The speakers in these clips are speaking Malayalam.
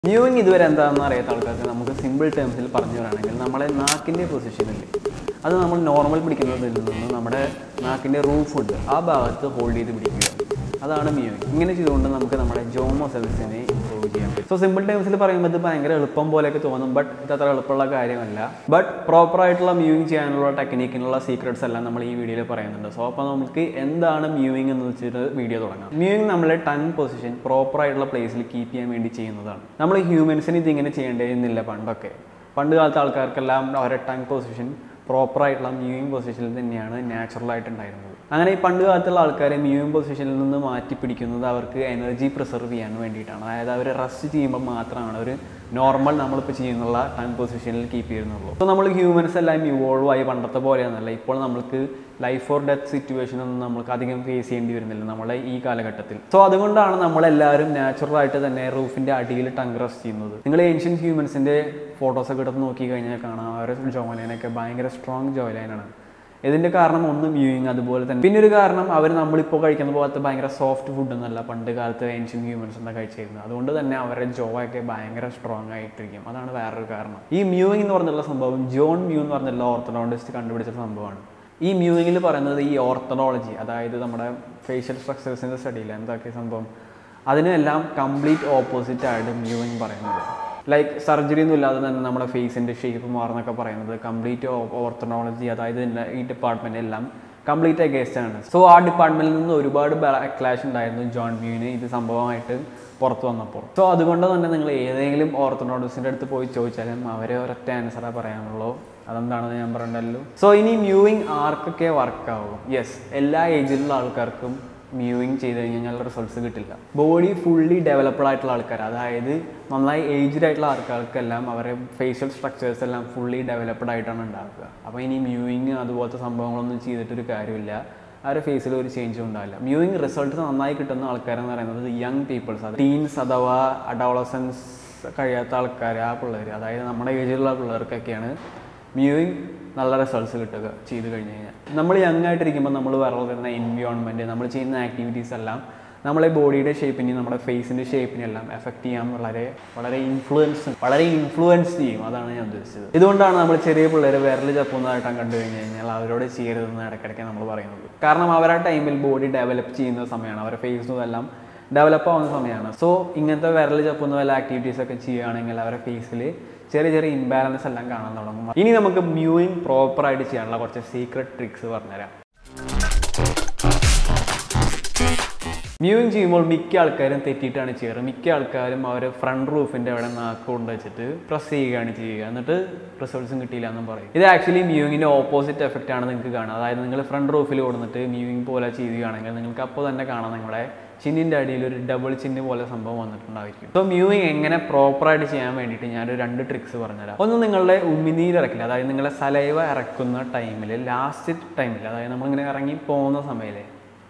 മ്യൂവിങ് ഇതുവരെ എന്താണെന്ന് അറിയാത്ത ആൾക്കാർക്ക് നമുക്ക് സിമ്പിൾ ടേംസിൽ പറഞ്ഞു പറയുകയാണെങ്കിൽ നമ്മളെ നാക്കിൻ്റെ പൊസിഷനിൽ അത് നമ്മൾ നോർമൽ പിടിക്കുന്നതിൽ നിന്ന് നമ്മുടെ നാക്കിൻ്റെ റൂഫ് ഉണ്ട് ആ ഭാഗത്ത് ഹോൾഡ് ചെയ്ത് പിടിക്കുക അതാണ് മ്യൂവിങ് ഇങ്ങനെ ചെയ്തുകൊണ്ട് നമുക്ക് നമ്മുടെ ജോമോ സെൽസിനെ ഇമ്പ്രൂവ് ചെയ്യാൻ പറ്റും സോ സിമ്പിൾ ടേംസിൽ പറയുമ്പോൾ ഇത് ഭയങ്കര എളുപ്പം പോലെയൊക്കെ തോന്നും ബട്ട് ഇത് അത്ര എളുപ്പമുള്ള കാര്യമല്ല ബട്ട് പ്രോപ്പർ ആയിട്ടുള്ള മ്യൂവിങ് ചെയ്യാനുള്ള ടെക്നിക്കിനുള്ള സീക്രട്സ് എല്ലാം നമ്മൾ ഈ വീഡിയോയിൽ പറയുന്നുണ്ട് സോ അപ്പോൾ നമുക്ക് എന്താണ് മ്യൂവിങ് എന്ന് വെച്ചിട്ട് വീഡിയോ തുടങ്ങാം മ്യൂവിങ് നമ്മളെ ടങ് പൊസിഷൻ പ്രോപ്പർ ആയിട്ടുള്ള പ്ലേസിൽ കീപ്പ് ചെയ്യാൻ വേണ്ടി ചെയ്യുന്നതാണ് നമ്മൾ ഹ്യൂമൻസിന് ഇതിങ്ങനെ ചെയ്യേണ്ടതെന്നില്ല പണ്ടൊക്കെ പണ്ട് കാലത്തെ ആൾക്കാർക്കെല്ലാം അവരുടെ ടങ് പൊസിഷൻ പ്രോപ്പർ ആയിട്ടുള്ള മ്യൂവിങ് പൊസിഷനിൽ തന്നെയാണ് നാച്ചുറൽ ആയിട്ട് ഉണ്ടായിരുന്നത് അങ്ങനെ ഈ പണ്ട് കാലത്തുള്ള ആൾക്കാരെ മ്യൂവിങ് പൊസിഷനിൽ നിന്ന് മാറ്റി പിടിക്കുന്നത് അവർക്ക് എനർജി പ്രിസർവ് ചെയ്യാൻ വേണ്ടിയിട്ടാണ് അതായത് അവർ റെസ്റ്റ് ചെയ്യുമ്പോൾ മാത്രമാണ് ഒരു നോർമൽ നമ്മളിപ്പോൾ ചെയ്യുന്നുള്ള ടങ് പൊസിഷനിൽ കീപ്പ് ചെയ്യുന്നുള്ളൂ അപ്പോൾ നമ്മൾ ഹ്യൂമൻസ് എല്ലാം ഇവോൾവ് ആയി പണ്ടത്തെ പോലെയൊന്നുമല്ല ഇപ്പോൾ നമ്മൾക്ക് ലൈഫ് ഓർ ഡെത്ത് സിറ്റുവേഷൻ ഒന്നും നമുക്ക് അധികം ഫേസ് ചെയ്യേണ്ടി വരുന്നില്ല നമ്മളെ ഈ കാലഘട്ടത്തിൽ സോ അതുകൊണ്ടാണ് നമ്മളെല്ലാവരും നാച്ചുറൽ ആയിട്ട് തന്നെ റൂഫിന്റെ അടിയിൽ ടങ് റെസ്റ്റ് ചെയ്യുന്നത് നിങ്ങൾ ഏൻഷ്യൻ ഹ്യൂമൻസിന്റെ ഫോട്ടോസ് ഒക്കെ എടുത്ത് നോക്കി കഴിഞ്ഞാൽ കാണാം അവരുടെ ജോലൈനൊക്കെ ഭയങ്കര സ്ട്രോങ് ജോലൈനാണ് ഇതിന്റെ കാരണം ഒന്ന് വ്യൂയിങ് അതുപോലെ തന്നെ പിന്നെ ഒരു കാരണം അവർ നമ്മളിപ്പോൾ കഴിക്കുന്ന പോലത്തെ ഭയങ്കര സോഫ്റ്റ് ഫുഡ് ഒന്നല്ല പണ്ട് കാലത്ത് ഏൻഷ്യൻ ഹ്യൂമൻസ് എന്താ കഴിച്ചിരുന്നത് അതുകൊണ്ട് തന്നെ അവരുടെ ജോ ഒക്കെ ഭയങ്കര സ്ട്രോങ് ആയിട്ടിരിക്കും അതാണ് വേറൊരു കാരണം ഈ മ്യൂയിങ് എന്ന് പറഞ്ഞുള്ള സംഭവം ജോൺ മ്യൂ എന്ന് പറഞ്ഞുള്ള ഓർത്തഡോണ്ടിസ്റ്റ് കണ്ടുപിടിച്ച സംഭവമാണ് ഈ മ്യൂയിങ്ങിൽ പറയുന്നത് ഈ ഓർത്തഡോളജി അതായത് നമ്മുടെ ഫേഷ്യൽ സ്ട്രക്ചേഴ്സിൻ്റെ സ്റ്റഡിയിൽ എന്തൊക്കെ സംഭവം അതിനെല്ലാം കംപ്ലീറ്റ് ഓപ്പോസിറ്റ് ആയിട്ട് മ്യൂയിങ് പറയുന്നത് ലൈക്ക് സർജറി ഒന്നും ഇല്ലാതെ തന്നെ നമ്മുടെ ഫേസിൻ്റെ ഷേപ്പ് മാറുന്നൊക്കെ പറയുന്നത് കംപ്ലീറ്റ് ഓർത്തഡോളജി അതായത് ഇതിൻ്റെ ഈ ഡിപ്പാർട്ട്മെൻ്റ് എല്ലാം കംപ്ലീറ്റ് അഗേസ്റ്റ് ആണ് സോ ആ ഡിപ്പാർട്ട്മെന്റിൽ നിന്ന് ഒരുപാട് ക്ലാഷ് ഉണ്ടായിരുന്നു ജോൺ മ്യൂവിന് ഇത് സംഭവമായിട്ട് പുറത്തു വന്നപ്പോൾ സോ അതുകൊണ്ട് തന്നെ നിങ്ങൾ ഏതെങ്കിലും ഓർത്തഡോക്സിൻ്റെ അടുത്ത് പോയി ചോദിച്ചാലും അവരെ ഒരൊറ്റ ആൻസറാണ് പറയാനുള്ളൂ അതെന്താണെന്ന് ഞാൻ പറഞ്ഞല്ലോ സോ ഇനി മ്യൂവിങ് ആർക്കൊക്കെ വർക്ക് ആവും യെസ് എല്ലാ ഏജിലുള്ള ആൾക്കാർക്കും മ്യൂവിങ് ചെയ്ത് കഴിഞ്ഞാൽ റിസൾട്ട്സ് കിട്ടില്ല ബോഡി ഫുള്ളി ഡെവലപ്ഡ് ആയിട്ടുള്ള ആൾക്കാർ അതായത് നന്നായി ഏജ്ഡ് ആയിട്ടുള്ള ആൾക്കാർക്കെല്ലാം അവരുടെ ഫേഷ്യൽ സ്ട്രക്ചേഴ്സ് എല്ലാം ഫുള്ളി ഡെവലപ്ഡ് ആയിട്ടാണ് ഉണ്ടാക്കുക അപ്പോൾ ഇനി മ്യൂവിങ് അതുപോലത്തെ സംഭവങ്ങളൊന്നും ചെയ്തിട്ടൊരു കാര്യമില്ല അവരുടെ ഫേസിൽ ഒരു ചേഞ്ചും ഉണ്ടാവില്ല മ്യൂവിങ് റിസൾട്ട്സ് നന്നായി കിട്ടുന്ന ആൾക്കാരെന്ന് പറയുന്നത് യങ് പീപ്പിൾസ് അത് ടീൻസ് അഥവാ അഡോളസൻസ് കഴിയാത്ത ആൾക്കാർ ആ പിള്ളേർ അതായത് നമ്മുടെ ഏജിലുള്ള പിള്ളേർക്കൊക്കെയാണ് മ്യൂവിങ് നല്ല റിസൾട്ട്സ് കിട്ടുക ചെയ്ത് കഴിഞ്ഞ് കഴിഞ്ഞാൽ നമ്മൾ യങ് ആയിട്ടിരിക്കുമ്പോൾ നമ്മൾ വളർന്ന എൻവിയോൺമെൻറ്റ് നമ്മൾ ചെയ്യുന്ന ആക്ടിവിറ്റീസ് എല്ലാം നമ്മളെ ബോഡിയുടെ ഷേപ്പിനെയും നമ്മുടെ ഫേസിൻ്റെ ഷേപ്പിനെല്ലാം എഫക്റ്റ് ചെയ്യാൻ വളരെ വളരെ ഇൻഫ്ലുവൻസ് വളരെ ഇൻഫ്ലുവൻസ് ചെയ്യും അതാണ് ഞാൻ ഉദ്ദേശിച്ചത് ഇതുകൊണ്ടാണ് നമ്മൾ ചെറിയ പിള്ളേർ വിരൽ ചപ്പുന്നതായിട്ടാണ് കണ്ടു കഴിഞ്ഞ് കഴിഞ്ഞാൽ അവരോട് ചെയ്യരുതെന്ന് ഇടയ്ക്കിടയ്ക്ക് നമ്മൾ പറയുന്നത് കാരണം അവർ ആ ടൈമിൽ ബോഡി ഡെവലപ്പ് ചെയ്യുന്ന സമയമാണ് അവരുടെ ഫേസും എല്ലാം ഡെവലപ്പ് ആവുന്ന സമയമാണ് സോ ഇങ്ങനത്തെ വിരൽ ചപ്പുന്ന വല്ല ആക്ടിവിറ്റീസ് ഒക്കെ ചെയ്യുകയാണെങ്കിൽ അവരുടെ ഫേസിൽ ചെറിയ ചെറിയ ഇംബാലൻസ് എല്ലാം കാണാൻ തുടങ്ങും ഇനി നമുക്ക് മ്യൂയിങ് പ്രോപ്പറായിട്ട് ചെയ്യാനുള്ള കുറച്ച് സീക്രട്ട് ട്രിക്സ് പറഞ്ഞുതരാം മ്യൂവിങ് ചെയ്യുമ്പോൾ മിക്ക ആൾക്കാരും തെറ്റിയിട്ടാണ് ചെയ്യാറ് മിക്ക ആൾക്കാരും അവർ ഫ്രണ്ട് റൂഫിൻ്റെ അവിടെ നാക്ക് കൊണ്ട് വെച്ചിട്ട് പ്രസ് ചെയ്യുകയാണ് ചെയ്യുക എന്നിട്ട് റിസൾട്ട്സും കിട്ടിയില്ല എന്നും പറയും ഇത് ആക്ച്വലി മ്യൂവിങ്ങിൻ്റെ ഓപ്പോസിറ്റ് എഫക്റ്റ് ആണ് നിങ്ങൾക്ക് കാണുക അതായത് നിങ്ങൾ ഫ്രണ്ട് റൂഫിൽ കൊടുത്തിട്ട് മ്യൂവിങ് പോലെ ചെയ്യുകയാണെങ്കിൽ നിങ്ങൾക്ക് അപ്പോൾ തന്നെ കാണാം നിങ്ങളുടെ ചിന്നിൻ്റെ അടിയിൽ ഒരു ഡബിൾ ചിന്ന് പോലെ സംഭവം വന്നിട്ടുണ്ടായിരിക്കും സോ മ്യൂവിങ് എങ്ങനെ പ്രോപ്പറായിട്ട് ചെയ്യാൻ വേണ്ടിയിട്ട് ഞാനൊരു രണ്ട് ട്രിക്സ് പറഞ്ഞുതരാം ഒന്ന് നിങ്ങളുടെ ഉമിനീര് ഇറക്കില്ല അതായത് നിങ്ങളുടെ സലൈവ ഇറക്കുന്ന ടൈമിൽ ലാസ്റ്റ് ടൈമിൽ അതായത് നമ്മളിങ്ങനെ ഇറങ്ങി പോകുന്ന സമയത്ത്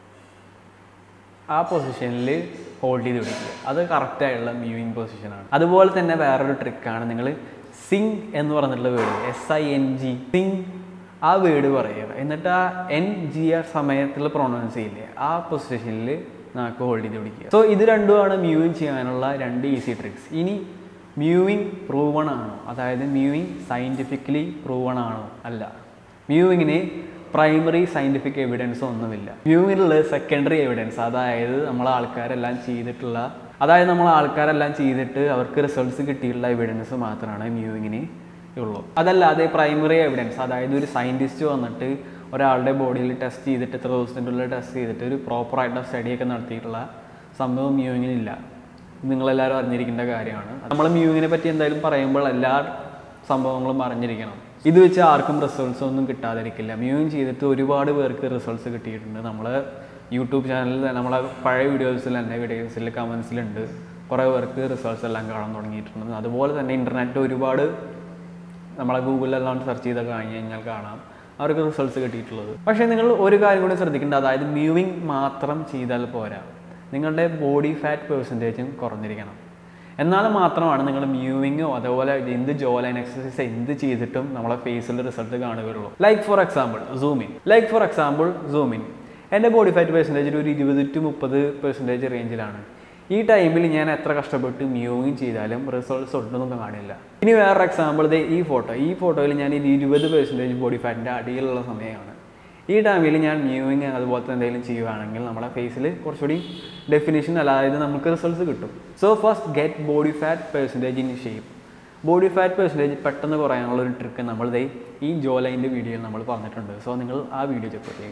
ആ പൊസിഷനിൽ ഹോൾഡ് ചെയ്ത് പിടിക്കുക അത് കറക്റ്റായിട്ടുള്ള മ്യൂവിങ് പൊസിഷനാണ് അതുപോലെ തന്നെ വേറൊരു ട്രിക്കാണ് നിങ്ങൾ സിങ് എന്ന് പറഞ്ഞിട്ടുള്ള word S I N G sing ആ വേർഡ് പറയുക എന്നിട്ട് ആ എൻ ജി ആ സമയത്തുള്ള പ്രൊണൗൺസ് ചെയ്യില്ലേ ആ പൊസിഷനിൽ നാക്ക് ഹോൾഡ് ചെയ്ത് പിടിക്കുക സോ ഇത് രണ്ടുമാണ് മ്യൂവിങ് ചെയ്യാനുള്ള രണ്ട് ഈസി ട്രിക്സ് ഇനി മ്യൂവിങ് പ്രൂവൺ ആണോ അതായത് മ്യൂവിങ് സയൻറ്റിഫിക്കലി പ്രൂവൺ ആണോ അല്ല മ്യൂവിങ്ങിന് പ്രൈമറി സയൻറ്റിഫിക് എവിഡൻസ് ഒന്നുമില്ല വ്യൂവിനുള്ള സെക്കൻഡറി എവിഡൻസ് അതായത് നമ്മൾ ആൾക്കാരെല്ലാം ചെയ്തിട്ടുള്ള അതായത് നമ്മൾ ആൾക്കാരെല്ലാം ചെയ്തിട്ട് അവർക്ക് റിസൾട്ട്സ് കിട്ടിയിട്ടുള്ള എവിഡൻസ് മാത്രമാണ് വ്യൂവിങ്ങിന് ഉള്ളൂ അതല്ലാതെ പ്രൈമറി എവിഡൻസ് അതായത് ഒരു സയൻറ്റിസ്റ്റ് വന്നിട്ട് ഒരാളുടെ ബോഡിയിൽ ടെസ്റ്റ് ചെയ്തിട്ട് എത്ര ദിവസത്തിൻ്റെ ഉള്ളിൽ ടെസ്റ്റ് ചെയ്തിട്ട് ഒരു പ്രോപ്പറായിട്ടുള്ള സ്റ്റഡിയൊക്കെ നടത്തിയിട്ടുള്ള സംഭവം വ്യൂവിങ്ങിനില്ല നിങ്ങളെല്ലാവരും അറിഞ്ഞിരിക്കേണ്ട കാര്യമാണ് നമ്മൾ മ്യൂവിങ്ങിനെ പറ്റി എന്തായാലും പറയുമ്പോൾ എല്ലാ സംഭവങ്ങളും അറിഞ്ഞിരിക്കണം ഇത് വെച്ച് ആർക്കും റിസൾട്ട്സ് ഒന്നും കിട്ടാതിരിക്കില്ല മ്യൂവിങ് ചെയ്തിട്ട് ഒരുപാട് പേർക്ക് റിസൾട്ട്സ് കിട്ടിയിട്ടുണ്ട് നമ്മൾ യൂട്യൂബ് ചാനലിൽ നമ്മളെ പഴയ വീഡിയോസിൽ തന്നെ വീഡിയോസിൽ കമൻസിലുണ്ട് കുറേ പേർക്ക് റിസൾട്ട്സ് എല്ലാം കാണാൻ തുടങ്ങിയിട്ടുണ്ട് അതുപോലെ തന്നെ ഇൻ്റർനെറ്റ് ഒരുപാട് നമ്മളെ ഗൂഗിളിലെല്ലാം സെർച്ച് ചെയ്ത് കഴിഞ്ഞ് കഴിഞ്ഞാൽ കാണാം അവർക്ക് റിസൾട്ട്സ് കിട്ടിയിട്ടുള്ളത് പക്ഷേ നിങ്ങൾ ഒരു കാര്യം കൂടി ശ്രദ്ധിക്കേണ്ട അതായത് മ്യൂവിങ് മാത്രം ചെയ്താൽ പോരാ നിങ്ങളുടെ ബോഡി ഫാറ്റ് പേഴ്സൻറ്റേജും കുറഞ്ഞിരിക്കണം എന്നാൽ മാത്രമാണ് നിങ്ങൾ മ്യൂവിങ്ങോ അതേപോലെ എന്ത് ജോ ലൈൻ എക്സസൈസ് എന്ത് ചെയ്തിട്ടും നമ്മളെ ഫേസിൽ റിസൾട്ട് കാണുകയുള്ളൂ like for example zoom in like for example zoom in എൻ്റെ ബോഡി ഫാറ്റ് പെർസെൻറ്റേജ് ഒരു ഇരുപത് ടു മുപ്പത് പെർസെൻറ്റേജ് റേഞ്ചിലാണ് ഈ ടൈമിൽ ഞാൻ എത്ര കഷ്ടപ്പെട്ട് മ്യൂവിങ് ചെയ്താലും റിസൾട്ട്സ് ഒട്ടൊന്നും കാണില്ല ഇനി വേറൊരു എക്സാമ്പിൾ ദേ ഈ ഫോട്ടോ ഈ ഫോട്ടോയിൽ ഞാൻ ഇത് ഇരുപത് പെർസെൻറ്റേജ് ബോഡി ഫാറ്റിൻ്റെ അടിയിലുള്ള സമയമാണ് ഈ ടൈമിൽ ഞാൻ മ്യൂവിങ് അതുപോലത്തെ എന്തെങ്കിലും ചെയ്യുകയാണെങ്കിൽ നമ്മുടെ ഫേസിൽ കുറച്ചുകൂടി ഡെഫിനേഷൻ അതായത് നമുക്ക് റിസൾട്ട്സ് കിട്ടും so first get body fat percentage in shape body fat percentage പെട്ടെന്ന് കുറയാനുള്ള ഒരു ട്രിക്ക് നമ്മൾ ദേ ഈ ജോ ലൈൻ്റെ വീഡിയോയിൽ നമ്മൾ പറഞ്ഞിട്ടുണ്ട് സോ നിങ്ങൾ ആ വീഡിയോ ചെക്ക് ചെയ്യുക